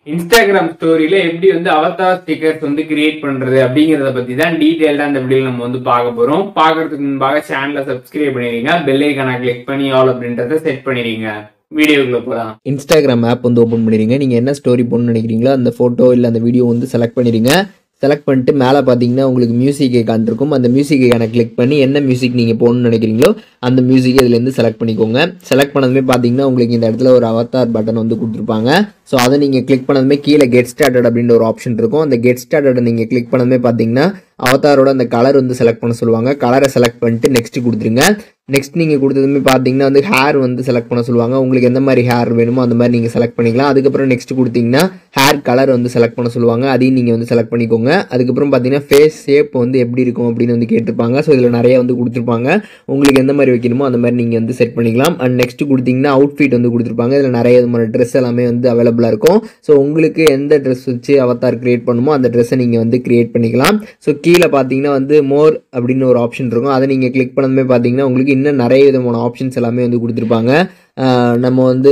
Instagram ஸ்டோரியில எப்படி வந்து Avatar stickers வந்து கிரியேட் பண்றது அப்படிங்கறத பத்தி தான் டீடைல்டா இந்த வீடியோல நம்ம வந்து பார்க்க போறோம் பார்க்கறதுக்கு முன்பாக சேனலை சப்ஸ்கிரைப் பண்ணிடுங்க பெல் ஐக்கான கிளிக் பண்ணி ஆல் அப்படின்றத செட் பண்ணிடுங்க வீடியோக்குள்ள போலாம் இன்ஸ்டாகிராம் ஆப் வந்து ஓப்பன் பண்ணிடுங்க நீங்கள் என்ன ஸ்டோரி போடணும்னு நினைக்கிறீங்களோ அந்த ஃபோட்டோ இல்லை அந்த வீடியோ வந்து செலக்ட் பண்ணிடுங்க செலக்ட் பண்ணிட்டு மேலே பார்த்தீங்கன்னா உங்களுக்கு மியூசிக் ஐக்கான் இருக்கும் அந்த மியூசிக் ஐக்கானை கிளிக் பண்ணி என்ன மியூசிக் நீங்கள் போடணும்னு நினைக்கிறீங்களோ அந்த மியூசிக் இதுலேருந்து செலக்ட் பண்ணிக்கோங்க செலக்ட் பண்ணதுமே பார்த்தீங்கன்னா உங்களுக்கு இந்த இடத்துல ஒரு அவதார் பட்டன் வந்து கொடுத்துருப்பாங்க ஸோ அதை நீங்கள் கிளிக் பண்ணதுமே கீழே கெட் ஸ்டார்டட் அப்படின்ற ஒரு ஆப்ஷன் இருக்கும் அந்த கெட் ஸ்டார்டட் நீங்கள் கிளிக் பண்ணதுமே பார்த்தீங்கன்னா அவதாரோட அந்த கலர் வந்து செலக்ட் பண்ண சொல்லுவாங்க கலரை செலக்ட் பண்ணிட்டு நெக்ஸ்ட் கொடுத்துருங்க நெக்ஸ்ட் நீங்கள் கொடுத்ததுமே பார்த்தீங்கன்னா வந்து ஹேர் வந்து செலக்ட் பண்ண சொல்லுவாங்க உங்களுக்கு எந்த மாதிரி ஹேர் வேணுமோ அந்த மாதிரி நீங்கள் செலக்ட் பண்ணிக்கலாம் அதுக்கப்புறம் நெக்ஸ்ட் கொடுத்தீங்கன்னா ஹேர் கலர் வந்து செலக்ட் பண்ண சொல்லுவாங்க அதையும் நீங்கள் வந்து செலக்ட் பண்ணிக்கோங்க அதுக்கப்புறம் பார்த்தீங்கன்னா ஃபேஸ் ஷேப் வந்து எப்படி இருக்கும் அப்படின்னு வந்து கேட்டிருப்பாங்க ஸோ இதில் நிறைய வந்து கொடுத்துருப்பாங்க உங்களுக்கு எந்த மாதிரி வைக்கணுமோ அந்த மாதிரி நீங்கள் வந்து செட் பண்ணிக்கலாம் அண்ட் நெக்ஸ்ட் கொடுத்தீங்கன்னா அவுட்ஃபிட் வந்து கொடுத்துருப்பாங்க இதில் நிறைய விதமான ட்ரெஸ் எல்லாமே வந்து அவைலபிளாக இருக்கும் ஸோ உங்களுக்கு எந்த ட்ரெஸ் வச்சு அவதார் கிரியேட் பண்ணுமோ அந்த ட்ரெஸ்ஸை நீங்கள் வந்து கிரியேட் பண்ணிக்கலாம் ஸோ கீழே பார்த்தீங்கன்னா வந்து மோர் அப்படின்னு ஒரு ஆப்ஷன் இருக்கும் அதை நீங்கள் கிளிக் பண்ணதுமே பார்த்தீங்கன்னா உங்களுக்கு இன்னும் நிறைய விதமான ஆப்ஷன்ஸ் எல்லாமே வந்து கொடுத்துருப்பாங்க ஆஹ் நம்ம வந்து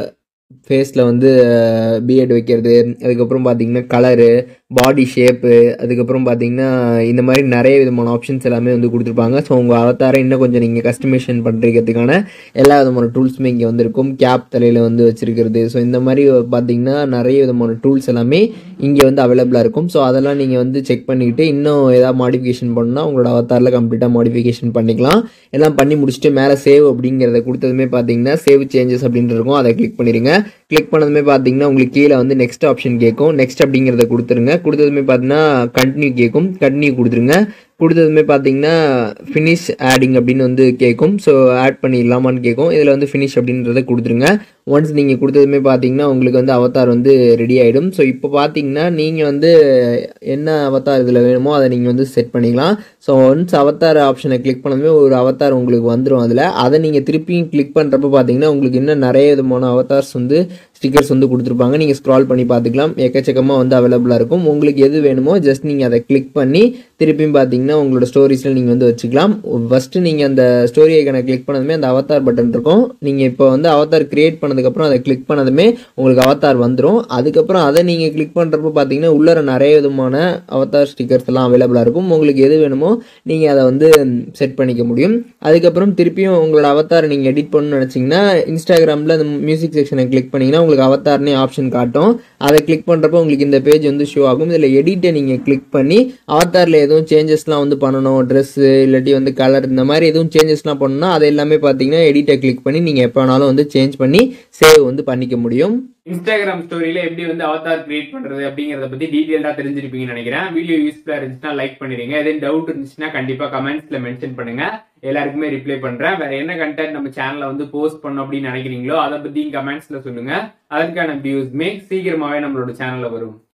ஃபேஸில் வந்து பிஎட் வைக்கிறது அதுக்கப்புறம் பார்த்தீங்கன்னா கலரு பாடி ஷேப்பு அதுக்கப்புறம் பார்த்தீங்கன்னா இந்த மாதிரி நிறைய விதமான ஆப்ஷன்ஸ் எல்லாமே வந்து கொடுத்துருப்பாங்க ஸோ உங்கள் அவதாரை இன்னும் கொஞ்சம் நீங்கள் கஸ்டமைசேஷன் பண்ணுறதுக்கான எல்லா விதமான டூல்ஸுமே இங்கே வந்து இருக்கும் கேப் தலையில் வந்து வச்சுருக்கிறது ஸோ இந்த மாதிரி பார்த்தீங்கன்னா நிறைய விதமான டூல்ஸ் எல்லாமே இங்கே வந்து அவைலபிளாக இருக்கும் ஸோ அதெல்லாம் நீங்கள் வந்து செக் பண்ணிக்கிட்டு இன்னும் ஏதாவது மாடிஃபிகேஷன் பண்ணால் உங்களோட அவதாரில் கம்ப்ளீட்டாக மாடிஃபிகேஷன் பண்ணிக்கலாம் எல்லாம் பண்ணி முடிச்சுட்டு மேலே சேவ் அப்படிங்கிறத கொடுத்ததுமே பார்த்தீங்கன்னா சேவ் சேஞ்சஸ் அப்படின்ட்டு இருக்கும் அதை கிளிக் பண்ணிடுங்க கிளிக் பண்ணதுமே பார்த்தீங்கன்னா உங்களுக்கு கீழே வந்து நெக்ஸ்ட் ஆப்ஷன் கேட்கும் நெக்ஸ்ட் அப்படிங்கிறத கொடுத்துருங்க கொடுத்ததுமே பார்த்தீங்கன்னா கண்டினியூ கேட்கும் கண்டினியூ கொடுத்துருங்க கொடுத்ததுமே பார்த்தீங்கன்னா ஃபினிஷ் ஆடிங் அப்படின்னு வந்து கேட்கும் ஸோ ஆட் பண்ணிடலாமான்னு கேட்கும் இதில் வந்து ஃபினிஷ் அப்படின்றத கொடுத்துருங்க ஒன்ஸ் நீங்கள் கொடுத்ததுமே பார்த்தீங்கன்னா உங்களுக்கு வந்து அவதார் வந்து ரெடி ஆகிடும் ஸோ இப்போ பார்த்தீங்கன்னா நீங்கள் வந்து என்ன அவதார் இதில் வேணுமோ அதை நீங்கள் வந்து செட் பண்ணிக்கலாம் ஸோ ஒன்ஸ் அவதார் ஆப்ஷனை கிளிக் பண்ணதுமே ஒரு அவதார் உங்களுக்கு வந்துடும் அதில் அதை நீங்கள் திருப்பியும் கிளிக் பண்ணுறப்ப பார்த்தீங்கன்னா உங்களுக்கு இன்னும் நிறைய விதமான அவதார்ஸ் வந்து ஸ்டிக்கர்ஸ் வந்து கொடுத்துருப்பாங்க நீங்கள் ஸ்க்ரால் பண்ணி பார்த்துக்கலாம் எக்கச்சக்கமாக வந்து அவைலபிளாக இருக்கும் உங்களுக்கு எது வேணுமோ ஜஸ்ட் நீங்கள் அதை கிளிக் பண்ணி திருப்பியும் பார்த்தீங்கன்னா உங்களோட ஸ்டோரிஸில் நீங்கள் வந்து வச்சுக்கலாம் ஃபஸ்ட்டு நீங்கள் அந்த ஸ்டோரி ஐக்கனை கிளிக் பண்ணதுமே அந்த அவதார் பட்டன் இருக்கும் நீங்கள் இப்போ வந்து அவதார் கிரியேட் பண்ணதுக்கப்புறம் அதை கிளிக் பண்ணதுமே உங்களுக்கு அவதார் வந்துடும் அதுக்கப்புறம் அதை நீங்கள் கிளிக் பண்ணுறப்போ பார்த்தீங்கன்னா உள்ளர நிறைய விதமான அவதார் ஸ்டிக்கர்ஸ் எல்லாம் அவைலபிளாக இருக்கும் உங்களுக்கு எது வேணுமோ நீங்கள் அதை வந்து செட் பண்ணிக்க முடியும் அதுக்கப்புறம் திருப்பியும் உங்களோட அவதாரை நீங்கள் எடிட் பண்ணணும்னு நினச்சிங்கன்னா இன்ஸ்டாகிராமில் அந்த மியூசிக் செக்ஷனை கிளிக் பண்ணிங்கன்னா உங்களுக்கு அவதார்னே ஆப்ஷன் காட்டும் அதை கிளிக் பண்ணுறப்போ உங்களுக்கு இந்த பேஜ் வந்து ஷோ ஆகும் இதில் எடிட்டை நீங்கள் கிளிக் பண்ணி அவதாரில் எதுவும் சேஞ்சஸ்லாம் வந்து பண்ணணும் ட்ரெஸ்ஸு இல்லாட்டி வந்து கலர் இந்த மாதிரி எதுவும் சேஞ்சஸ்லாம் பண்ணணும்னா அது எல்லாமே பார்த்தீங்கன்னா எடிட்டை கிளிக் பண்ணி நீங்கள் எப்போ வேணாலும் வந்து சேஞ்ச் பண்ணி சேவ் வந்து பண்ணிக்க முடியும் இன்ஸ்டாகிராம் ஸ்டோரியில எப்படி வந்து அவதார் கிரியேட் பண்றது அப்படிங்கறத பத்தி டீடைல்டா தெரிஞ்சிருப்பீங்கன்னு நினைக்கிறேன் வீடியோ யூஸ்ஃபுல்லா இருந்துச்சுன்னா லைக் பண்ணிடுங்க எதுவும் டவுட் இருந்துச்சுன்னா கண்டிப்பா கமெண்ட்ஸ்ல மென்ஷன் பண்ணுங்க எல்லாருக்குமே ரிப்ளை பண்றேன் வேற என்ன கண்டென்ட் நம்ம சேனல்ல வந்து போஸ்ட் பண்ணோம் அப்படின்னு நினைக்கிறீங்களோ அதை பத்தியும் கமெண்ட்ஸ்ல சொல்லுங்க அதற்கான வியூஸ்மே சீக்கிரமாவே நம்மளோட சேனல்ல வரும்